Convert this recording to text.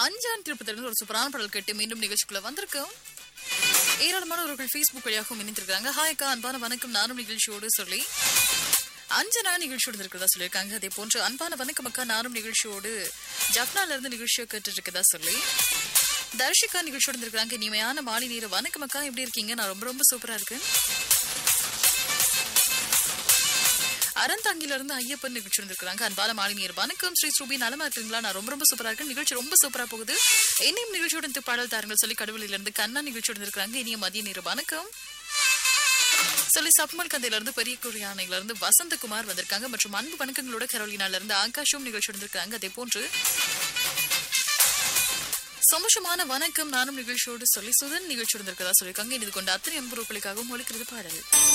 அஞ்சாம் திருப்பத்திலிருந்து ஒரு சூப்பரான பாடல் கேட்டு மீண்டும் நிகழ்ச்சிக்குள்ள வந்திருக்கோம் ஏராளமானவர்கள் ஃபேஸ்புக் வழியாகவும் இணைந்திருக்காங்க ஹாய் அக்கா அன்பான வணக்கம் நானும் நிகழ்ச்சியோடு சொல்லி அஞ்சனா நிகழ்ச்சியோடு இருக்கிறதா சொல்லியிருக்காங்க அதே போன்று அன்பான வணக்கம் அக்கா நானும் நிகழ்ச்சியோடு ஜப்னால இருந்து நிகழ்ச்சியை கேட்டு இருக்கதா சொல்லி தர்ஷிகா நிகழ்ச்சியோடு இருக்கிறாங்க இனிமையான மாலை நேர வணக்கம் அக்கா எப்படி இருக்கீங்க நான் ரொம்ப ரொம்ப சூப்பரா இருக்கேன் அறந்தாங்கில இருந்து ஐயப்பன் நிகழ்ச்சி வந்திருக்காங்க அன்பால மாலை நேர் வணக்கம் ஸ்ரீ ஸ்ரூபி நலமா இருக்கீங்களா நான் ரொம்ப ரொம்ப சூப்பரா இருக்கேன் நிகழ்ச்சி ரொம்ப சூப்பரா போகுது என்னையும் நிகழ்ச்சியோட இந்த பாடல் தாருங்கள் சொல்லி கடவுளில இருந்து கண்ணா நிகழ்ச்சியோட இருக்கிறாங்க இனிய மதிய நேர வணக்கம் சொல்லி சப்மல் கந்தையில இருந்து பெரிய குரியானையில இருந்து வசந்தகுமார் வந்திருக்காங்க மற்றும் அன்பு வணக்கங்களோட கரோலினால இருந்து ஆகாஷும் நிகழ்ச்சி வந்திருக்காங்க அதே போன்று சந்தோஷமான வணக்கம் நானும் நிகழ்ச்சியோடு சொல்லி சுதன் நிகழ்ச்சி இருந்திருக்கதா சொல்லியிருக்காங்க இது கொண்ட அத்தனை அன்புறவுகளுக்காகவும் ஒழிக்கிறது பாடல்